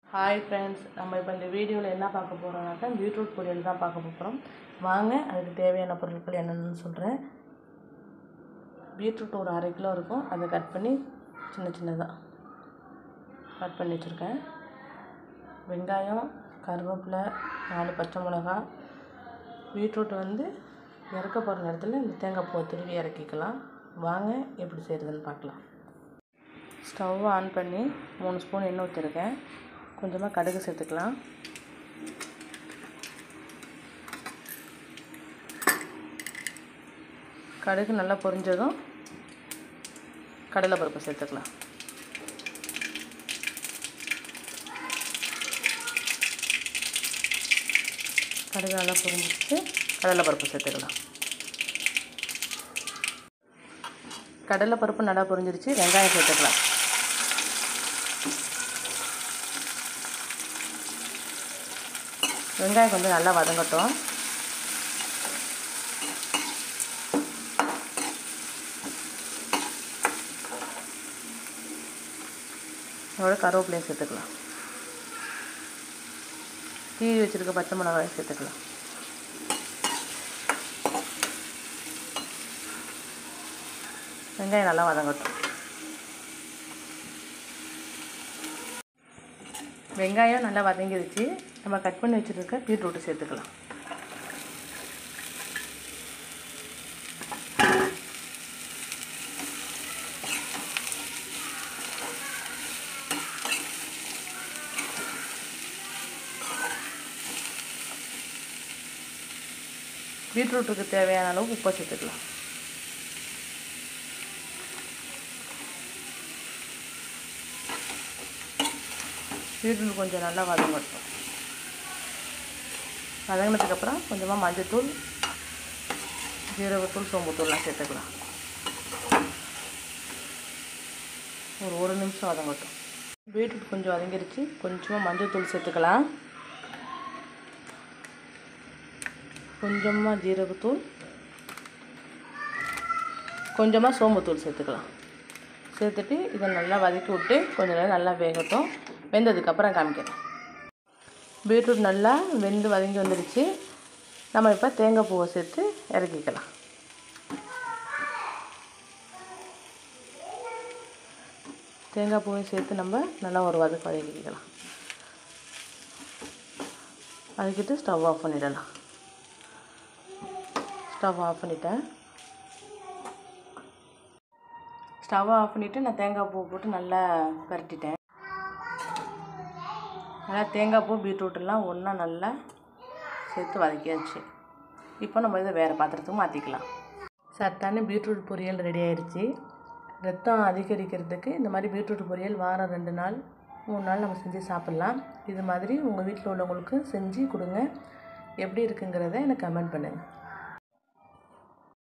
hi friends நம்ம இப்போ இந்த வீடியோவில் என்ன பார்க்க போகிறோம்னாக்கா பீட்ரூட் பொரியல் தான் பார்க்க போகிறோம் வாங்க அதுக்கு தேவையான பொருட்கள் என்னென்னு சொல்கிறேன் பீட்ரூட் ஒரு அரை கிலோ இருக்கும் அதை கட் பண்ணி சின்ன சின்னதாக கட் பண்ணி வச்சுருக்கேன் வெங்காயம் கருவேப்பிலை நாலு பச்சை மிளகா பீட்ரூட் வந்து இறக்க போகிற நேரத்தில் இந்த தேங்காய் பூவை திருவி இறக்கிக்கலாம் வாங்க எப்படி செய்கிறதுன்னு பார்க்கலாம் ஸ்டவ் ஆன் பண்ணி மூணு ஸ்பூன் எண்ணெய் ஊற்றிருக்கேன் கொஞ்சமாக கடுகு சேர்த்துக்கலாம் கடுகு நல்லா பொரிஞ்சதும் கடலைப்பருப்பு சேர்த்துக்கலாம் கடுகு நல்லா பொரிஞ்சிட்டு கடலைப்பருப்பு சேர்த்துக்கலாம் கடலைப்பருப்பு நல்லா பொரிஞ்சிருச்சு வெங்காயம் சேர்த்துக்கலாம் வெங்காயம் கொஞ்சம் நல்லா வதங்கட்டும் அதோட கருவேப்பிலையும் சேர்த்துக்கலாம் கீழி வச்சுருக்க பச்சை மிளகாயும் சேர்த்துக்கலாம் வெங்காயம் நல்லா வதங்கட்டும் வெங்காயம் நல்லா வதங்கிடுச்சு நம்ம கட் பண்ணி வச்சுருக்க பீட்ரூட்டு சேர்த்துக்கலாம் பீட்ரூட்டுக்கு தேவையான அளவு உப்பை சேர்த்துக்கலாம் பீட்ரூட் கொஞ்சம் நல்லா வதங்கட்டும் வதங்கினதுக்கப்புறம் கொஞ்சமாக மஞ்சத்தூள் ஜீரகத்தூள் சோம்புத்தூள்லாம் சேர்த்துக்கலாம் ஒரு ஒரு நிமிஷம் வதங்கட்டும் பீட்ரூட் கொஞ்சம் வதங்கிருச்சு கொஞ்சமாக மஞ்சத்தூள் சேர்த்துக்கலாம் கொஞ்சமாக ஜீரகத்தூள் கொஞ்சமாக சோம்புத்தூள் சேர்த்துக்கலாம் சேர்த்துட்டு இதை நல்லா வதக்கி விட்டு கொஞ்சம் நேரம் நல்லா வேகட்டும் வெந்ததுக்கப்புறம் காமிக்கிறேன் பீட்ரூட் நல்லா வெந்து வதங்கி வந்துடுச்சு நம்ம இப்போ தேங்காய் பூவை சேர்த்து இறக்கிக்கலாம் தேங்காய் பூவை சேர்த்து நம்ம நல்லா ஒரு வதக்கு வதக்கிக்கலாம் வதக்கிட்டு ஸ்டவ் ஆஃப் பண்ணிடலாம் ஸ்டவ் ஆஃப் பண்ணிட்டேன் ஸ்டவ் ஆஃப் பண்ணிவிட்டு நான் தேங்காய் பூ போட்டு நல்லா பரட்டிட்டேன் நல்லா தேங்காய் பூ பீட்ரூட்டெல்லாம் ஒன்றா நல்லா சேர்த்து வதக்கியாச்சு இப்போ நம்ம இதை வேறு பாத்திரத்துக்கு மாற்றிக்கலாம் சத்தான பீட்ரூட் பொரியல் ரெடி ஆயிடுச்சு ரத்தம் அதிகரிக்கிறதுக்கு இந்த மாதிரி பீட்ரூட் பொரியல் வாரம் ரெண்டு நாள் மூணு நாள் நம்ம செஞ்சு சாப்பிட்லாம் இது மாதிரி உங்கள் வீட்டில் உள்ளவங்களுக்கு செஞ்சு கொடுங்க எப்படி இருக்குங்கிறத எனக்கு கமெண்ட் பண்ணுங்கள்